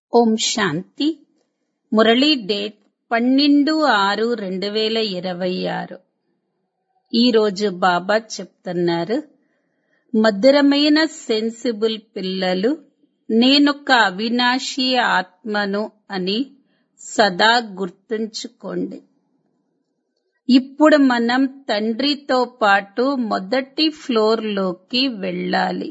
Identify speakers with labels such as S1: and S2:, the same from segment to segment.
S1: ఓం శాంతి Murali date పన్నెండు ఆరు రెండు వేల ఇరవై ఆరు ఈరోజు బాబా చెప్తున్నారు మధురమైన సెన్సిబుల్ పిల్లలు నేనొక అవినాశి ఆత్మను అని సదా గుర్తుంచుకోండి ఇప్పుడు మనం తండ్రితో పాటు మొదటి ఫ్లోర్లోకి వెళ్ళాలి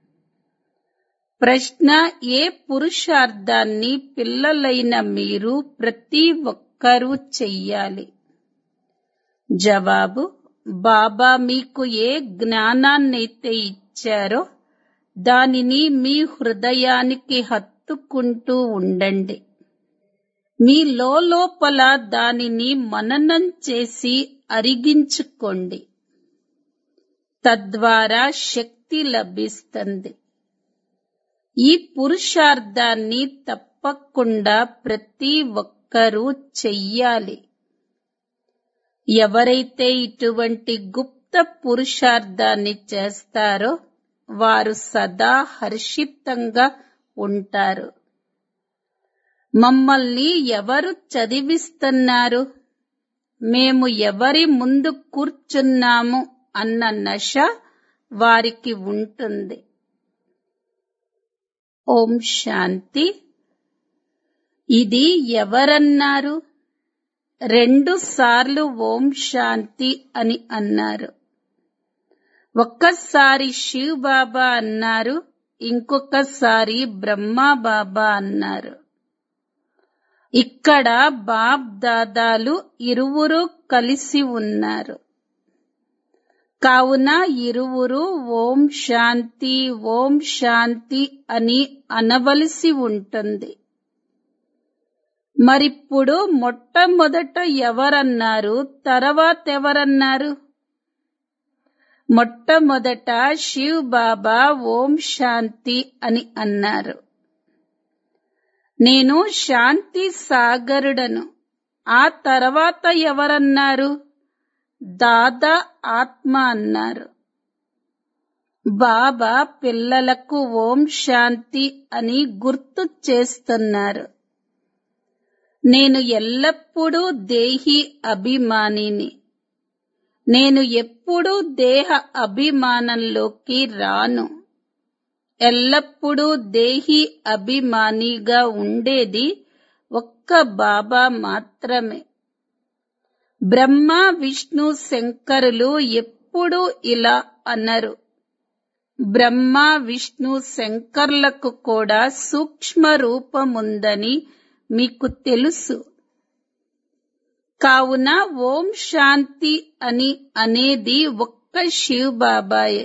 S1: ప్రశ్న ఏ పురుషార్థాన్ని పిల్లలైన మీరు ప్రతి ఒక్కరూ చెయ్యాలి జవాబు బాబా మీకు ఏ జ్ఞానాన్నైతే ఇచ్చారో దానిని మీ హృదయానికి హత్తుకుంటూ ఉండండి మీ లోపల దానిని మననం చేసి అరిగించుకోండి తద్వారా శక్తి లభిస్తుంది ఈ పురుషార్థాన్ని తప్పకుండా ప్రతి ఒక్కరూ చెయ్యాలి ఎవరైతే ఇటువంటి గుప్త పురుషార్థాన్ని చేస్తారో వారు సదా హర్షితంగా ఉంటారు మమ్మల్ని ఎవరు చదివిస్తున్నారు మేము ఎవరి ముందు కూర్చున్నాము అన్న నశ వారికి ఉంటుంది ఓం శాంతి ఇది ఎవరన్నారు రెండు సార్లు ఓం శాంతి అని అన్నారు ఒక్కసారి శివ్ బాబా అన్నారు ఇంకొకసారి బ్రహ్మా బాబా అన్నారు ఇక్కడ బాబ్ దాదాలు ఇరువురు కలిసి ఉన్నారు కావున ఇరువురు ఓం శాంతి ఓం శాంతి అని అనవలసి ఉంటుంది మరిప్పుడు మొట్టమొదట ఎవరన్నారు తర్వాత ఎవరన్నారు మొట్టమొదట శివ్ బాబా ఓం శాంతి అని అన్నారు నేను శాంతి సాగరుడను ఆ తర్వాత ఎవరన్నారు దాదా ఆత్మ అన్నారు బాబా పిల్లలకు ఓం శాంతి అని గుర్తు చేస్తున్నారు నేను ఎల్లప్పుడూ దేహి అభిమానిని నేను ఎప్పుడూ దేహ అభిమానంలోకి రాను ఎల్లప్పుడూ దేహి అభిమానిగా ఉండేది ఒక్క బాబా మాత్రమే బ్రహ్మ విష్ణు శంకరులు ఎప్పుడూ ఇలా అనరు బ్రహ్మ విష్ణు శంకర్లకు కూడా సూక్ష్మ రూపముందని మీకు తెలుసు కావున ఓం శాంతి అని అనేది ఒక్క శివ్ బాబాయే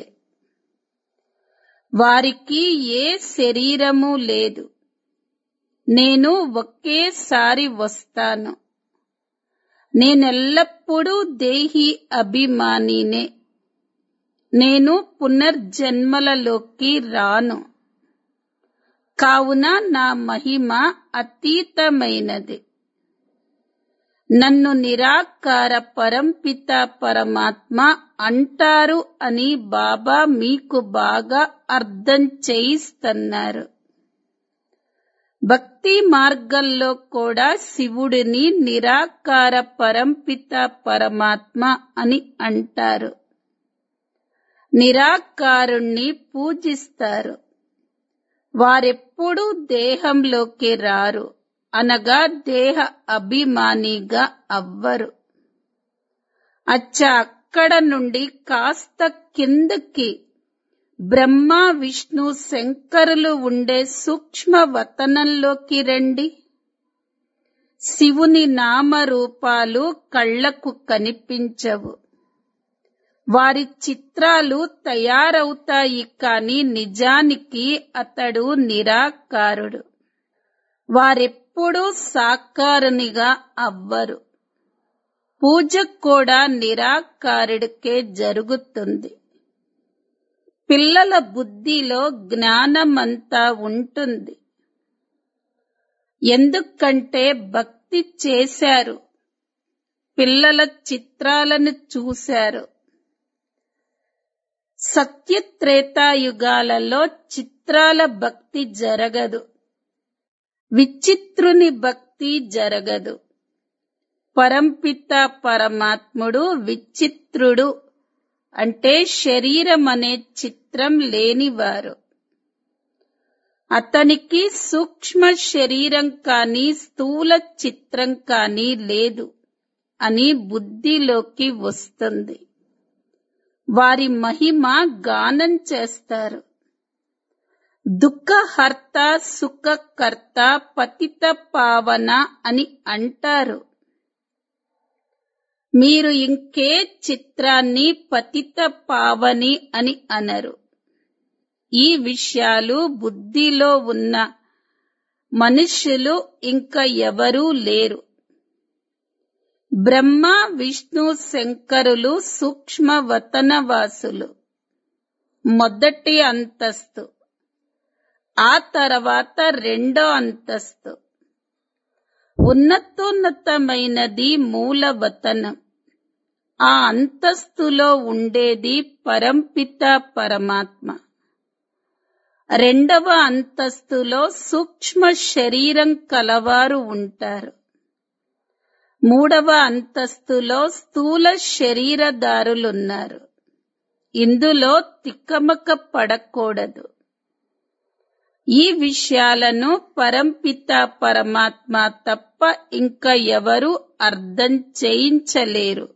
S1: వారికి ఏ శరీరము లేదు నేను ఒకేసారి వస్తాను నేనెల్లప్పుడూ దేహి అభిమానినే నేను పునర్జన్మలలోకి రాను కావున నా మహిమ అతీతమైనది నన్ను నిరాకార పరంపిత పరమాత్మ అంటారు అని బాబా మీకు బాగా అర్థం చేయిస్తున్నారు భక్తి మార్గంలో కూడా శివుడిని నిరాకార పరంపిత పరమాత్మ అని అంటారు నిరాకారుణ్ణి పూజిస్తారు వారెప్పుడూ దేహంలోకి రారు అనగా దేహ అభిమానిగా అవ్వరు అచ్చా అక్కడ నుండి కాస్త కిందకి బ్రహ్మ విష్ణు శంకరులు ఉండే సూక్ష్మ వతనంలోకి రండి శివుని నామరూపాలు కళ్లకు కనిపించవు వారి చిత్రాలు తయారవుతాయి కాని నిజానికి అతడు నిరాకారుడు వారెప్పుడూ సాకారునిగా అవ్వరు పూజ కూడా నిరాకారుడికే జరుగుతుంది పిల్లల బుద్ధిలో జ్ఞానమంతా ఉంటుంది ఎందుకంటే భక్తి చేశారు పిల్లల చిత్రాలను చూశారు సత్యత్రేతాయుగాలలో చిత్రాల భక్తి జరగదు విచిత్రుని భక్తి జరగదు పరంపిత పరమాత్ముడు విచిత్రుడు అంటే శరీరం అనే చిత్రం లేనివారు అతనికి సూక్ష్మ శరీరం కానీ స్థూల చిత్రం కానీ లేదు అని బుద్ధిలోకి వస్తుంది వారి మహిమ గానం చేస్తారు దుఃఖహర్త సుఖకర్త పతిత పావన అని అంటారు మీరు ఇంకే చిత్రాన్ని పతిత పావని అని అనరు ఈ విషయాలు బుద్ధిలో ఉన్న మనుష్యులు ఇంకా ఎవరూ లేరు బ్రహ్మ విష్ణు శంకరులు సూక్ష్మ వతనవాసులు మొదటి అంతస్తు ఆ తర్వాత రెండో అంతస్తు ఉన్నతోన్నతమైనది మూలవతనం ఆ అంతస్తులో ఉండేది పరంపిత పరమాత్మ రెండవ అంతస్తులో సూక్ష్మ శరీరం కలవారు ఉంటారు మూడవ అంతస్తులో స్థూల శరీరదారులున్నారు ఇందులో తిక్కమక పడకూడదు ఈ విషయాలను పరంపిత పరమాత్మ తప్ప ఇంకా ఎవరు అర్థం చేయించలేరు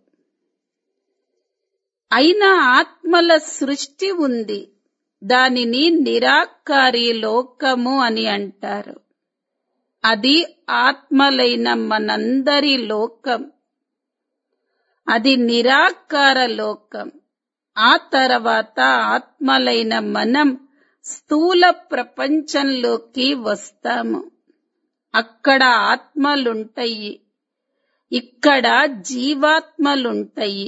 S1: అయినా ఆత్మల సృష్టి ఉంది దానిని నిరాకారి లోకము అని అంటారు అది ఆత్మలైన మనందరి లోకం అది నిరాకార లోకం ఆ తర్వాత ఆత్మలైన మనం స్థూల ప్రపంచంలోకి వస్తాము అక్కడ ఆత్మలుంటాయి ఇక్కడ జీవాత్మలుంటాయి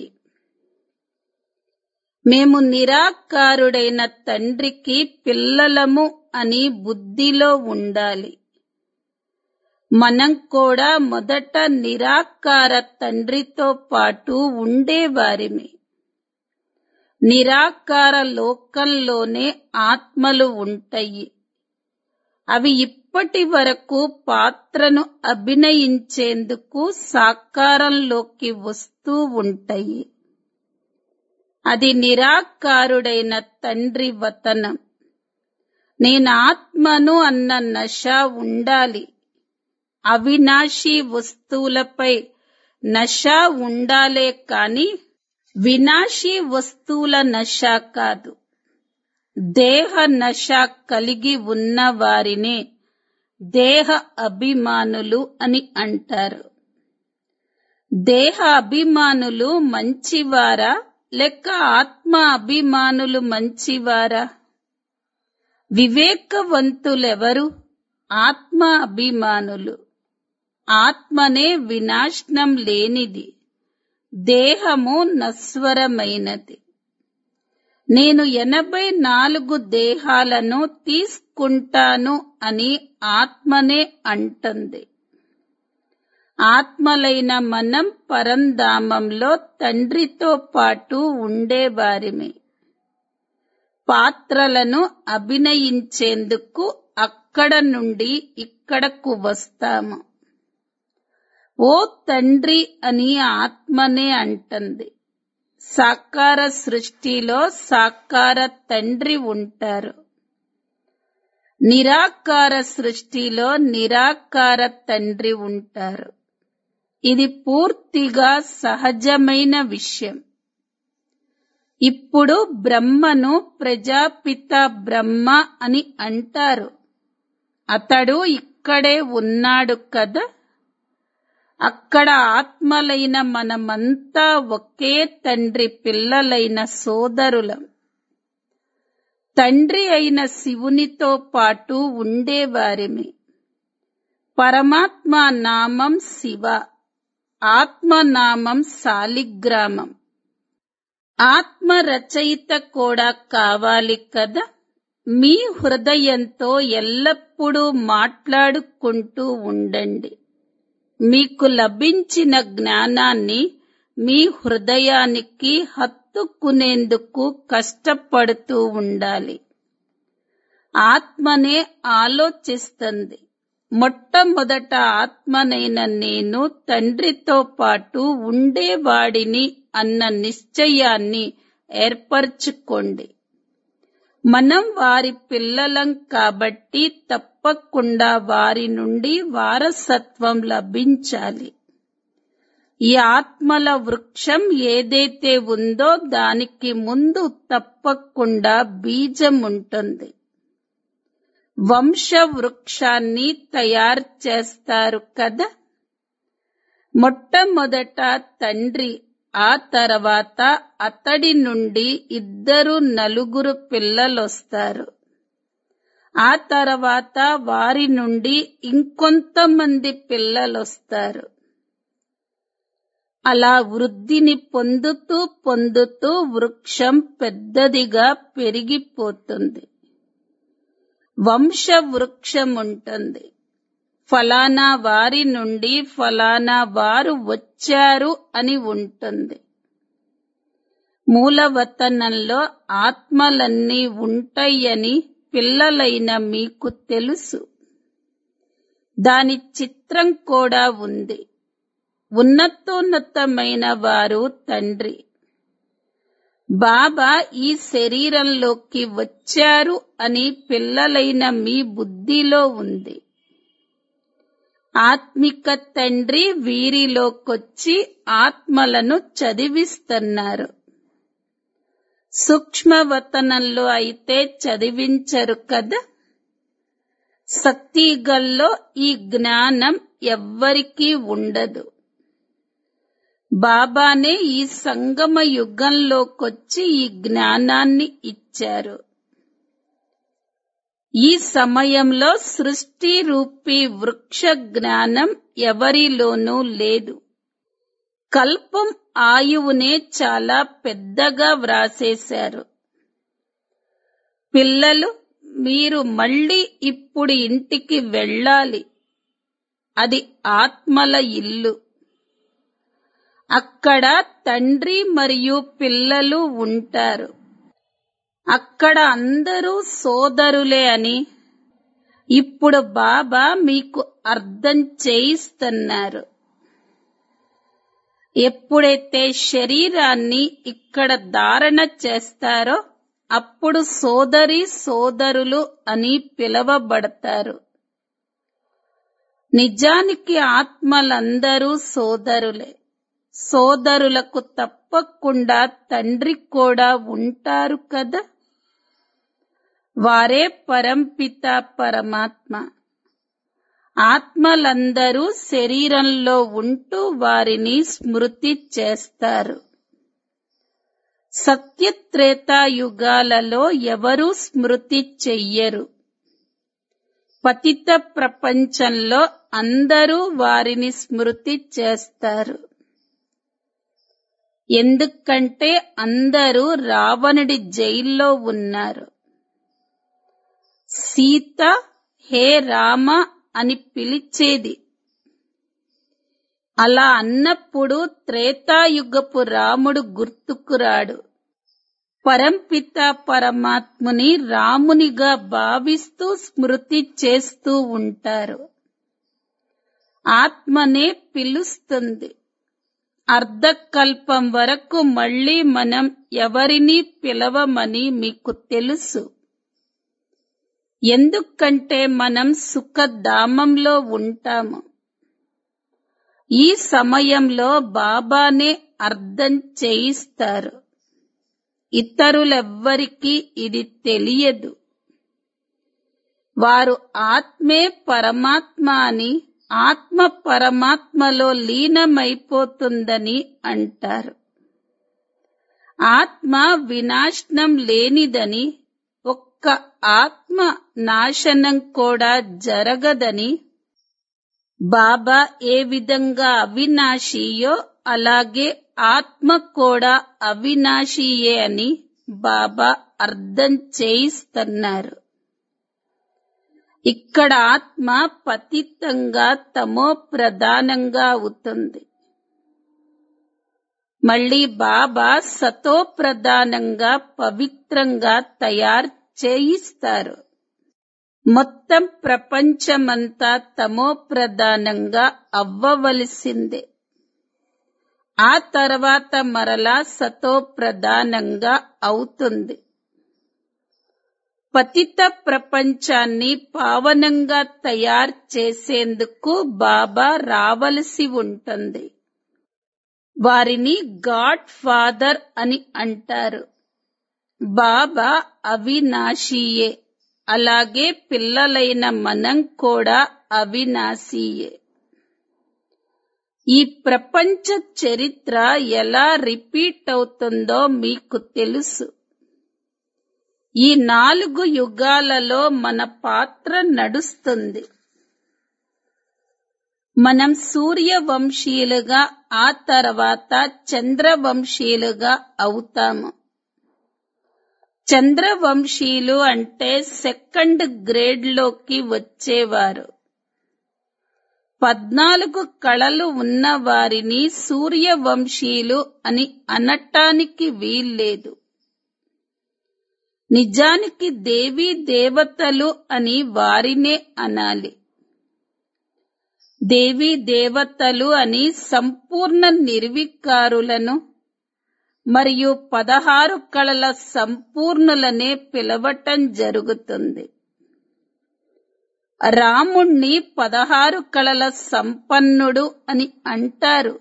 S1: మేము నిరాకారుడైన తండ్రికి పిల్లలము అని బుద్ధిలో ఉండాలి మనం కూడా మొదట నిరాకార తండ్రితో పాటు ఉండేవారిమి నిరాకార లోకంలోనే ఆత్మలు ఉంటాయి అవి ఇప్పటి వరకు పాత్రను అభినయించేందుకు సాకారంలోకి వస్తూ ఉంటాయి అది నిరాకారుడైన తండ్రి వతనం నేను ఆత్మను అన్న నశ ఉండాలి అవినాశీ వస్తువులపై నశ ఉండాలే కాని వినాశీ వస్తువుల నశ కాదు దేహ నశ కలిగి ఉన్న వారినే దేహ అభిమానులు అని అంటారు దేహ అభిమానులు మంచివారా లేక ఆత్మ అభిమానులు మంచివారా వివేకవంతులెవరు ఆత్మ అభిమానులు ఆత్మనే వినాశనం లేనిది దేహము నస్వరమైనది నేను ఎనభై నాలుగు దేహాలను తీసుకుంటాను అని ఆత్మనే అంటుంది ఆత్మలైన మనం పరంధామంలో తండ్రితో పాటు ఉండేవారిమే పాత్రలను అభినయించేందుకు అక్కడ నుండి ఇక్కడకు వస్తాము ఓ తండ్రి అని ఆత్మనే అంటుంది సాకార సృష్టిలో సాకార తండ్రి ఉంటారు నిరాకార సృష్టిలో నిరాకార తండ్రి ఉంటారు ఇది పూర్తిగా సహజమైన విషయం ఇప్పుడు బ్రహ్మను ప్రజాపిత బ్రహ్మ అని అంటారు అతడు ఇక్కడే ఉన్నాడు కదా అక్కడ ఆత్మలైన మనమంతా ఒకే తండ్రి పిల్లలైన సోదరులం తండ్రి అయిన శివునితో పాటు ఉండేవారిమి పరమాత్మ నామం శివ ఆత్మనామం సాలిగ్రామం ఆత్మ రచయిత కూడా కావాలి కదా మీ హృదయంతో ఎల్లప్పుడూ మాట్లాడుకుంటూ ఉండండి మీకు లభించిన జ్ఞానాన్ని మీ హృదయానికి హత్తుకునేందుకు కష్టపడుతూ ఉండాలి ఆత్మనే ఆలోచిస్తుంది మొట్టమొదట ఆత్మనైన నేను తండ్రితో పాటు ఉండేవాడిని అన్న నిశ్చయాన్ని ఏర్పరచుకోండి మనం వారి పిల్లలం కాబట్టి తప్పకుండా వారి నుండి వారసత్వం లభించాలి ఈ ఆత్మల వృక్షం ఏదైతే ఉందో దానికి ముందు తప్పకుండా బీజం ఉంటుంది వంశ వృక్షాన్ని తయారు చేస్తారు కదా మొట్టమొదట తండ్రి ఆ తర్వాత అతడి నుండి ఇద్దరు నలుగురు పిల్లలొస్తారు ఆ తర్వాత వారి నుండి ఇంకొంతమంది పిల్లలొస్తారు అలా వృద్ధిని పొందుతూ పొందుతూ వృక్షం పెద్దదిగా పెరిగిపోతుంది వంశ వృక్షం ఉంటుంది ఫలానా వారి నుండి ఫలానా వారు వచ్చారు అని ఉంటుంది మూలవతనంలో ఆత్మలన్నీ ఉంటాయని పిల్లలైన మీకు తెలుసు దాని చిత్రం కూడా ఉంది ఉన్నతోన్నతమైన వారు తండ్రి బాబా ఈ శరీరంలోకి వచ్చారు అని పిల్లలైన మీ బుద్ధిలో ఉంది ఆత్మిక తండ్రి వీరిలోకొచ్చి ఆత్మలను చదివిస్తున్నారు సూక్ష్మవతనంలో అయితే చదివించరు కదా సత్తిగల్లో ఈ జ్ఞానం ఎవ్వరికీ ఉండదు బాబానే ఈ సంగమ యుగంలోకొచ్చి ఈ జ్ఞానాన్ని ఇచ్చారు ఈ సమయంలో సృష్టి రూపీ వృక్ష జ్ఞానం ఎవరిలోనూ లేదు కల్పం ఆయువునే చాలా పెద్దగా వ్రాసేశారు పిల్లలు మీరు మళ్ళీ ఇప్పుడు ఇంటికి వెళ్ళాలి అది ఆత్మల ఇల్లు అక్కడ తండ్రి మరియు పిల్లలు ఉంటారు అక్కడ అందరూ సోదరులే అని ఇప్పుడు బాబా మీకు అర్థం చేయిస్తున్నారు ఎప్పుడైతే శరీరాన్ని ఇక్కడ ధారణ చేస్తారో అప్పుడు సోదరి సోదరులు అని పిలవబడతారు నిజానికి ఆత్మలందరూ సోదరులే సోదరులకు తప్పకుండా తండ్రి కూడా ఉంటారు కదా వారే పరంపిత పరమాత్మ ఆత్మలందరూ శరీరంలో ఉంటూ వారిని స్మృతి చేస్తారు సత్యత్రేతాయుగాలలో ఎవరూ స్మృతి చెయ్యరు పతిత ప్రపంచంలో అందరూ వారిని స్మృతి చేస్తారు ఎందుకంటే అందరూ రావణుడి జైల్లో ఉన్నారు సీత హే రామ అని పిలిచేది అలా అన్నప్పుడు త్రేతాయుగపు రాముడు గుర్తుకురాడు పరంపిత పరమాత్ముని రామునిగా భావిస్తూ స్మృతి చేస్తూ ఉంటారు ఆత్మనే పిలుస్తుంది అర్ధకల్పం వరకు మళ్ళీ మనం ఎవరిని పిలవమని మీకు తెలుసు ఎందుకంటే మనం సుఖధామంలో ఉంటాము ఈ సమయంలో బాబానే అర్థం చేయిస్తారు ఇతరులెవ్వరికీ ఇది తెలియదు వారు ఆత్మే పరమాత్మ అని ఆత్మ పరమాత్మలో లీనమైపోతుందని అంటారు ఆత్మ వినాశనం లేనిదని ఒక్క ఆత్మ నాశనం కూడా జరగదని బాబా ఏ విధంగా అవినాశీయో అలాగే ఆత్మ కూడా అవినాశీయే అని బాబా అర్థం చేయిస్తున్నారు ఇక్కడ ఆత్మ పతితంగా తమో ప్రధానంగా అవుతుంది మళ్ళీ బాబా సతో ప్రధానంగా పవిత్రంగా తయారు చేయిస్తారు మొత్తం ప్రపంచమంతా తమో ప్రధానంగా అవ్వవలసిందే ఆ తర్వాత మరలా సతో ప్రధానంగా అవుతుంది పతిత ప్రపంచాన్ని పావనంగా తయారు చేసేందుకు బాబా రావలసి ఉంటుంది వారిని గాడ్ ఫాదర్ అని అంటారు బాబా అవినాశీయే అలాగే పిల్లలైన మనం కూడా అవినాశీయే ఈ ప్రపంచ చరిత్ర ఎలా రిపీట్ అవుతుందో మీకు తెలుసు ఈ నాలుగు యుగాలలో మన పాత్ర నడుస్తుంది మనం సూర్యవంశీయులుగా ఆ తర్వాత చంద్రవంశీయులుగా అవుతాము చంద్రవంశీయులు అంటే సెకండ్ గ్రేడ్ లోకి వచ్చేవారు పద్నాలుగు కళలు ఉన్న వారిని సూర్యవంశీయులు అని అనటానికి వీల్లేదు నిజానికి దేవీ దేవతలు అని వారినే అనాలి దేవీ దేవతలు అని సంపూర్ణ నిర్వికారులను మరియు పదహారు కళల సంపూర్ణులనే పిలవటం జరుగుతుంది రాముణ్ణి పదహారు కళల సంపన్నుడు అని అంటారు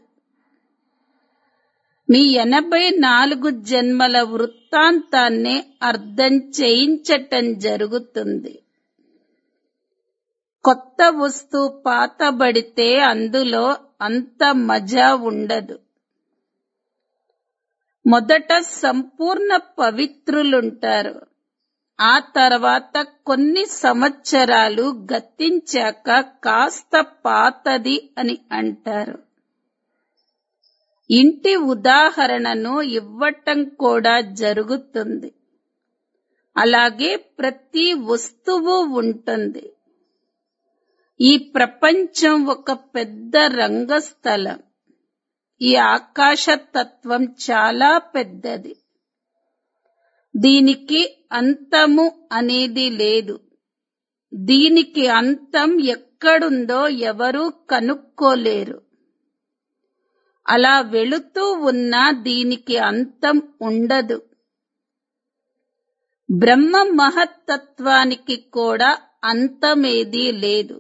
S1: మీ ఎనభై నాలుగు జన్మల వృత్తాంతాన్నే అర్థం చేయించటం జరుగుతుంది కొత్త వస్తువు పాతబడితే అందులో అంత మజా ఉండదు మొదట సంపూర్ణ పవిత్రులుంటారు ఆ తర్వాత కొన్ని సంవత్సరాలు గతించాక కాస్త పాతది అని అంటారు ఇంటి ఉదాహరణను ఇవ్వటం కూడా జరుగుతుంది అలాగే ప్రతి వస్తువు ఉంటుంది ఈ ప్రపంచం ఒక పెద్ద రంగస్థలం ఈ ఆకాశతత్వం చాలా పెద్దది దీనికి అంతము అనేది లేదు దీనికి అంతం ఎక్కడుందో ఎవరూ కనుక్కోలేరు అలా వెళుతూ ఉన్నా దీనికి అంతం ఉండదు బ్రహ్మ మహత్తత్వానికి కూడా అంతమేదీ లేదు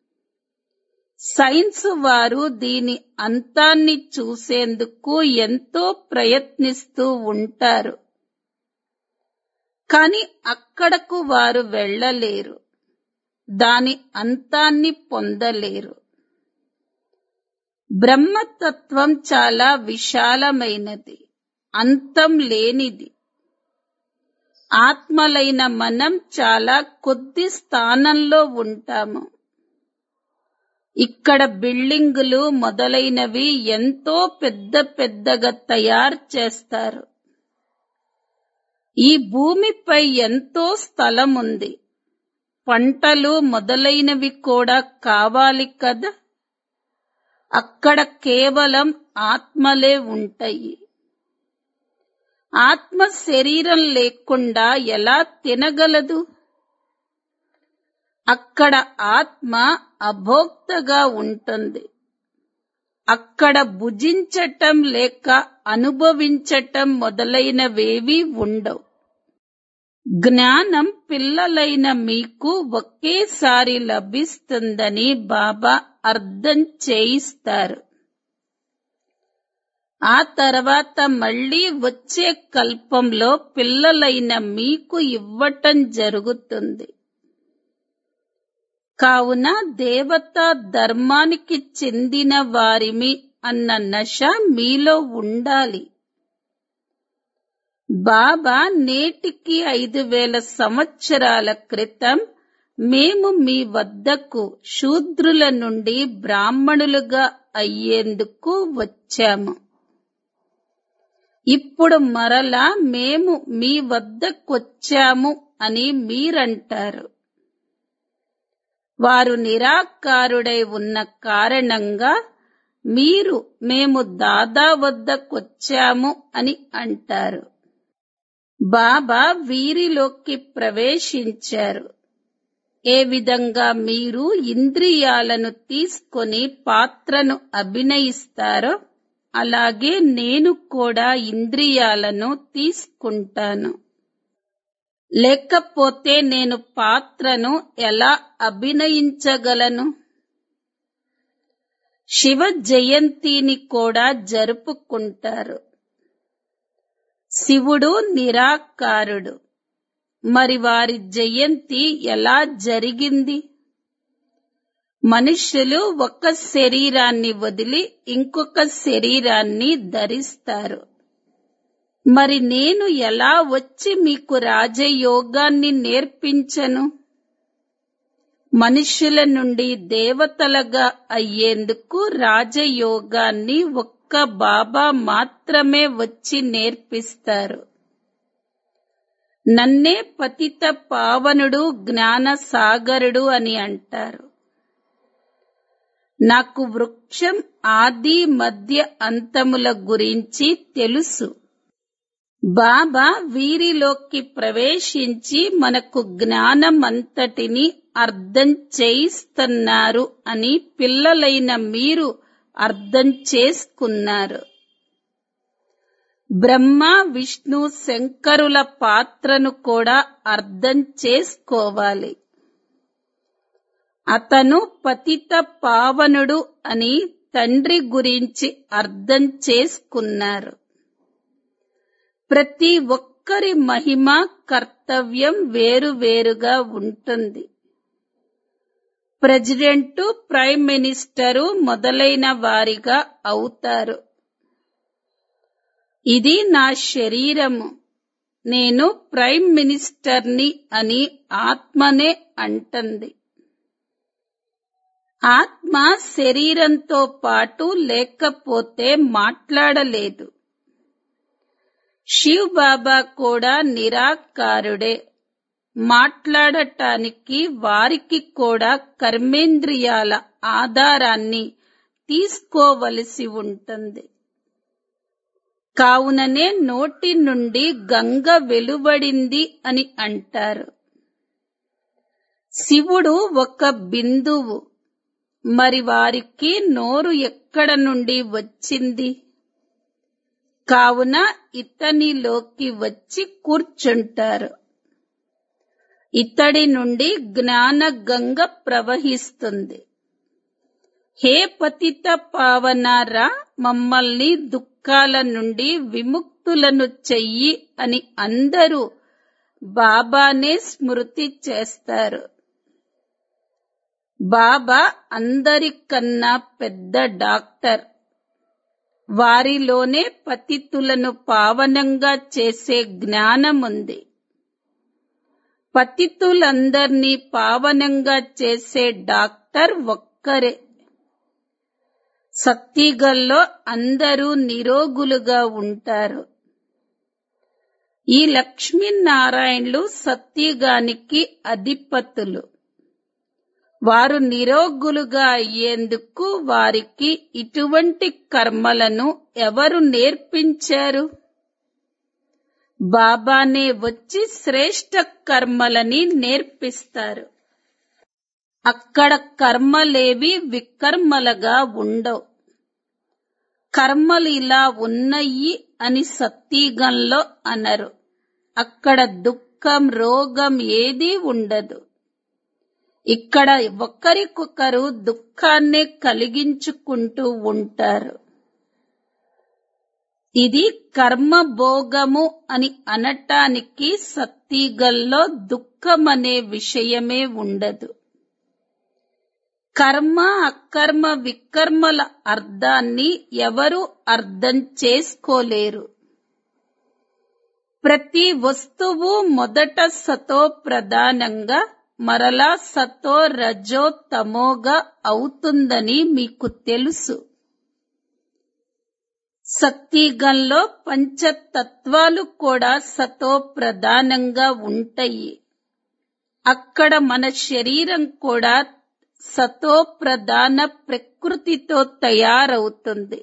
S1: సైన్స్ వారు దీని అంతాన్ని చూసేందుకు ఎంతో ప్రయత్నిస్తూ ఉంటారు కాని అక్కడకు వారు వెళ్ళలేరు దాని అంతాన్ని పొందలేరు బ్రహ్మతత్వం చాలా విశాలమైనది అంతం లేనిది ఆత్మలైన మనం చాలా కొద్ది స్థానంలో ఉంటాము ఇక్కడ బిల్డింగులు మొదలైనవి ఎంతో పెద్ద పెద్దగా తయారు చేస్తారు ఈ భూమిపై ఎంతో స్థలం ఉంది పంటలు మొదలైనవి కూడా కావాలి కదా అక్కడ కేవలం ఆత్మలే ఉంటాయి ఆత్మ శరీరం లేకుండా ఎలా తినగలదు అక్కడ ఆత్మ అభోక్తగా ఉంటుంది అక్కడ భుజించటం లేక అనుభవించటం మొదలైనవేవీ ఉండవు జ్ఞానం పిల్లలైన మీకు ఒకేసారి లభిస్తుందని బాబా అర్థం చేయిస్తారు ఆ తర్వాత మళ్ళీ వచ్చే కల్పంలో పిల్లలైన మీకు ఇవ్వటం జరుగుతుంది కావున దేవతా ధర్మానికి చెందిన వారిమి అన్న నశ మీలో ఉండాలి బాబా నేటికి ఐదు వేల సంవత్సరాల క్రితం మేము మీ వద్దకు శూద్రుల నుండి బ్రాహ్మణులుగా అయ్యేందుకు వచ్చాము ఇప్పుడు మరలా మేము మీ వద్దకొచ్చాము అని మీరంటారు వారు నిరాకారుడై ఉన్న కారణంగా మీరు మేము దాదా వద్దకొచ్చాము అని అంటారు బాబా వీరిలోకి ప్రవేశించారు ఏ విధంగా మీరు ఇంద్రియాలను తీసుకొని పాత్రను అభినయిస్తారో అలాగే నేను కూడా ఇంద్రియాలను తీసుకుంటాను లేకపోతే నేను పాత్రను ఎలా అభినయించగలను శివ జయంతిని కూడా జరుపుకుంటారు శివుడు నిరాకారుడు మరి వారి జయంతి ఎలా జరిగింది మనుష్యులు ఒక శరీరాన్ని వదిలి ఇంకొక శరీరాన్ని ధరిస్తారు మరి నేను ఎలా వచ్చి మీకు రాజయోగాన్ని నేర్పించను మనుష్యుల నుండి దేవతలుగా అయ్యేందుకు రాజయోగాన్ని ఒక్క బాబా మాత్రమే వచ్చి నేర్పిస్తారు నన్నే పతిత పావనుడు జ్ఞాన సాగరుడు అని అంటారు నాకు వృక్షం ఆది మధ్య అంతముల గురించి తెలుసు బాబా వీరిలోకి ప్రవేశించి మనకు జ్ఞానమంతటిని అర్థం చేయిస్తున్నారు అని పిల్లలైన మీరు అర్థం చేసుకున్నారు బ్రహ్మ విష్ణు శంకరుల పాత్రను కూడా అర్థం చేసుకోవాలి అతను పతిత పావనుడు అని తండ్రి గురించి అర్థం చేసుకున్నారు ప్రతి ఒక్కరి మహిమ కర్తవ్యం వేరువేరుగా ఉంటుంది ప్రెసిడెంటు ప్రైమ్ మినిస్టరు మొదలైన వారిగా అవుతారు ఇది నా శరీరము నేను ప్రైమ్ మినిస్టర్ని అని ఆత్మనే అంటుంది ఆత్మ శరీరంతో పాటు లేకపోతే మాట్లాడలేదు శివ్ బాబా కూడా నిరాకారుడే మాట్లాడటానికి వారికి కూడా కర్మేంద్రియాల ఆధారాన్ని తీసుకోవలసి ఉంటుంది కావుననే నోటి నుండి గంగ వెలువడింది అని అంటారు శివుడు ఒక బిందువు మరి వారికి నోరు ఎక్కడ నుండి వచ్చింది కావున ఇతనిలోకి వచ్చి కూర్చుంటారు ఇతడి నుండి జ్ఞాన గంగ ప్రవహిస్తుంది హే పతిత పావనారా మమ్మల్ని దుఃఖాల నుండి విముక్తులను చెయ్యి అని అందరూ బాబానే స్మృతి చేస్తారు బాబా అందరికన్నా పెద్ద డాక్టర్ వారిలోనే పతితులను పావనంగా చేసే జ్ఞానముంది పతితులందర్నీ పావనంగా చేసే డాక్టర్ ఒక్కరే సత్తిగల్లో అందరూ నిరోగులుగా ఉంటారు ఈ లక్ష్మీనారాయణులు సత్యగానికి అధిపతులు వారు నిరోగులుగా అయ్యేందుకు వారికి ఇటువంటి కర్మలను ఎవరు నేర్పించారు బాబానే వచ్చి శ్రేష్ట కర్మలని నేర్పిస్తారు అక్కడ కర్మలేవి వికర్మలుగా ఉండవు కర్మలు ఇలా ఉన్నాయి అని సత్యగంలో అనరు అక్కడ దుఃఖం రోగం ఏదీ ఉండదు ఇక్కడ ఒకరికొకరు దుఃఖాన్నే కలిగించుకుంటూ ఉంటారు ఇది కర్మభోగము అని అనటానికి సత్తిగల్లో దుఃఖమనే విషయమే ఉండదు కర్మ అకర్మ వికర్మల అర్థాన్ని ఎవరు అర్థం చేసుకోలేరు ప్రతి వస్తువు మొదట సతో ప్రధానంగా మరలా సతో రజో తమోగా అవుతుందని మీకు తెలుసు సత్యగంలో పంచతత్వాలు కూడా సతో ప్రధానంగా ఉంటాయి అక్కడ మన శరీరం కూడా సతో ప్రధాన ప్రకృతితో తయారవుతుంది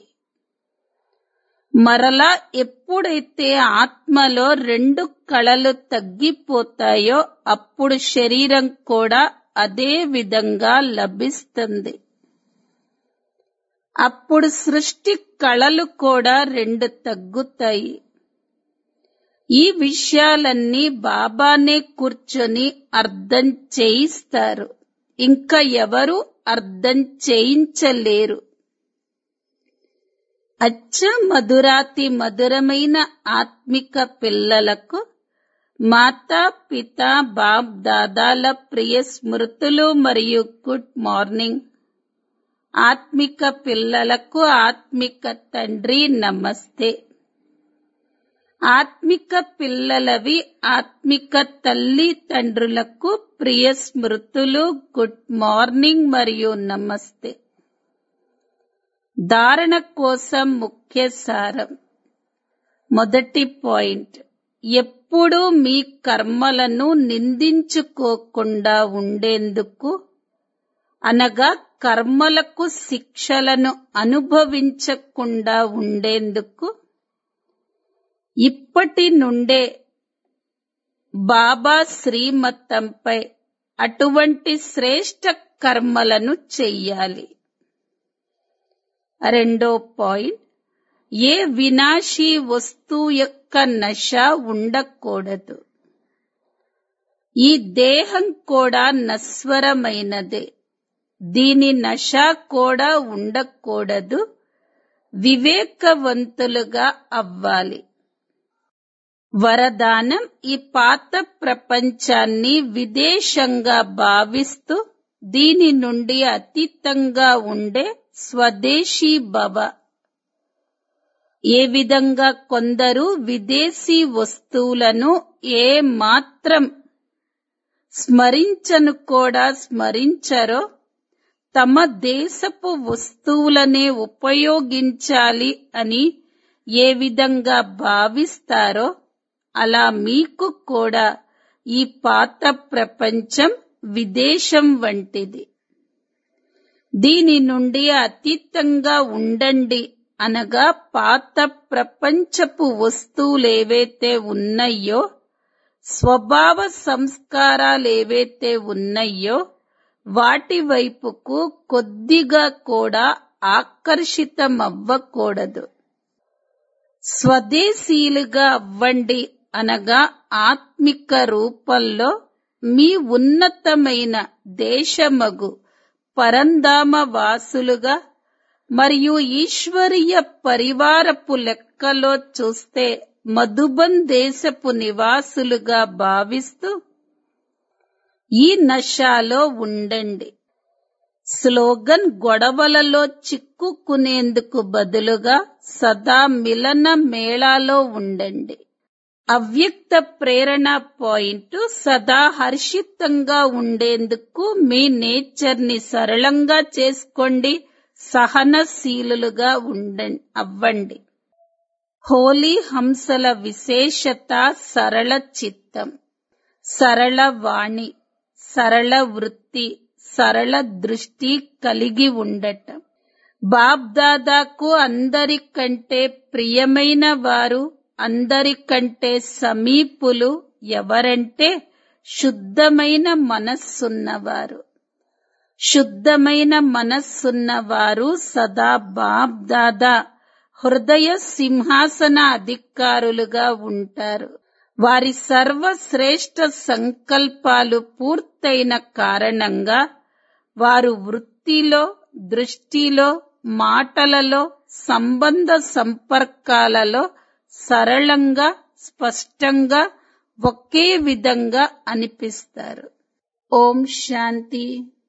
S1: మరలా ఎప్పుడైతే ఆత్మలో రెండు కళలు తగ్గిపోతాయో అప్పుడు శరీరం కూడా అదే విధంగా లభిస్తుంది అప్పుడు సృష్టి కళలు కూడా రెండు తగ్గుతాయి ఈ విషయాలన్నీ బాబానే కూర్చొని అర్థం చేయిస్తారు ఇంకా ఎవరు అర్థం చేయించలేరు అచ్చ మధురాతి మధురమైన ఆత్మిక పిల్లలకు మాతా పిత బాప్ దాదాల ప్రియ స్మృతులు మరియు గుడ్ మార్నింగ్ ఆత్మిక పిల్లలకు ఆత్మిక తండ్రి నమస్తే ఆత్మిక పిల్లలవి ఆత్మిక తల్లి తండ్రులకు ప్రియ స్మృతులు గుడ్ మార్నింగ్ మరియు నమస్తే ధారణ కోసం ముఖ్య సారం మొదటి పాయింట్ ఎప్పుడూ మీ కర్మలను నిందించుకోకుండా ఉండేందుకు అనగా కర్మలకు శిక్షలను అనుభవించకుండా ఉండేందుకు ఇప్పటి నుండే బాబా శ్రీమతంపై అటువంటి శ్రేష్ట కర్మలను చెయ్యాలి రెండో పాయింట్ ఏ వినాశీ వస్తువు యొక్క నశ ఉండకూడదు ఈ దేహం కూడా నశ్వరమైనదే దీని నశ కూడా ఉండకూడదు వివేకవంతులుగా అవ్వాలి వరదానం ఈ పాత ప్రపంచాన్ని విదేశంగా భావిస్తూ దీని నుండి అతీతంగా ఉండే స్వదేశీ భవ ఏ విధంగా కొందరు విదేశీ వస్తువులను ఏ మాత్రం స్మరించను కూడా స్మరించరో తమ దేశపు వస్తువులనే ఉపయోగించాలి అని ఏ విధంగా భావిస్తారో అలా మీకు కూడా ఈ పాత ప్రపంచం విదేశం వంటిది దీని నుండి అతీతంగా ఉండండి అనగా పాత ప్రపంచపు వస్తువులేవైతే ఉన్నాయో స్వభావ సంస్కారాలేవైతే ఉన్నాయో వాటి వైపుకు కొద్దిగా కూడా ఆకర్షితమవ్వకూడదు స్వదేశీయులుగా అవ్వండి అనగా ఆత్మిక రూపంలో మీ ఉన్నతమైన దేశమగు పరంధామ వాసులుగా మరియు ఈశ్వరీయ పరివారపు లెక్కలో చూస్తే మధుబన్ దేశపు నివాసులుగా భావిస్తూ ఈ నశాలో ఉండండి స్లోగన్ గొడవలలో చిక్కుకునేందుకు బదులుగా సదా మిలన మేళాలో ఉండండి అవ్యక్త ప్రేరణ పాయింట్ సదా హర్షితంగా ఉండేందుకు మీ నేచర్ ని సరళంగా చేసుకోండి సహనశీలులుగా ఉండండి అవ్వండి హోలీ హంసల విశేషత సరళ చిత్తం సరళ వాణి సరళ వృత్తి సరళ దృష్టి కలిగి ఉండటం బాబ్దాదాకు అందరికంటే ప్రియమైన వారు అందరికంటే సమీపులు ఎవరంటే శుద్ధమైన మనస్సున్నవారు శుద్ధమైన మనస్సున్నవారు సదా బాబ్దాదా హృదయ సింహాసన అధికారులుగా ఉంటారు వారి సర్వశ్రేష్ఠ సంకల్పాలు పూర్తయిన కారణంగా వారు వృత్తిలో దృష్టిలో మాటలలో సంబంధ సంపర్కాలలో సరళంగా స్పష్టంగా ఒకే విధంగా అనిపిస్తారు ఓం శాంతి